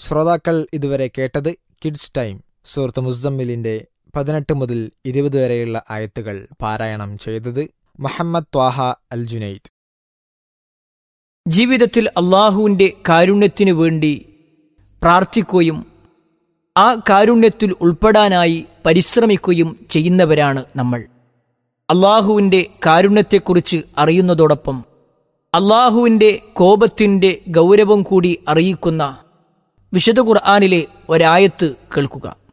ശ്രോതാക്കൾ ഇതുവരെ കേട്ടത് കിഡ്സ് ടൈം സുഹൃത്ത് മുസമ്മിലിന്റെ പതിനെട്ട് മുതൽ ഇരുപത് വരെയുള്ള ആയത്തുകൾ പാരായണം ചെയ്തത് മുഹമ്മദ് ത്വാഹ അൽ ജുനൈദ് ജീവിതത്തിൽ അള്ളാഹുവിൻ്റെ കാരുണ്യത്തിനു വേണ്ടി പ്രാർത്ഥിക്കുകയും ആ കാരുണ്യത്തിൽ ഉൾപ്പെടാനായി പരിശ്രമിക്കുകയും ചെയ്യുന്നവരാണ് നമ്മൾ അള്ളാഹുവിൻ്റെ കാരുണ്യത്തെക്കുറിച്ച് അറിയുന്നതോടൊപ്പം അള്ളാഹുവിൻ്റെ കോപത്തിൻ്റെ ഗൗരവം കൂടി അറിയിക്കുന്ന വിശുദ്ധ ഖുർആാനിലെ ഒരായത്ത് കേൾക്കുക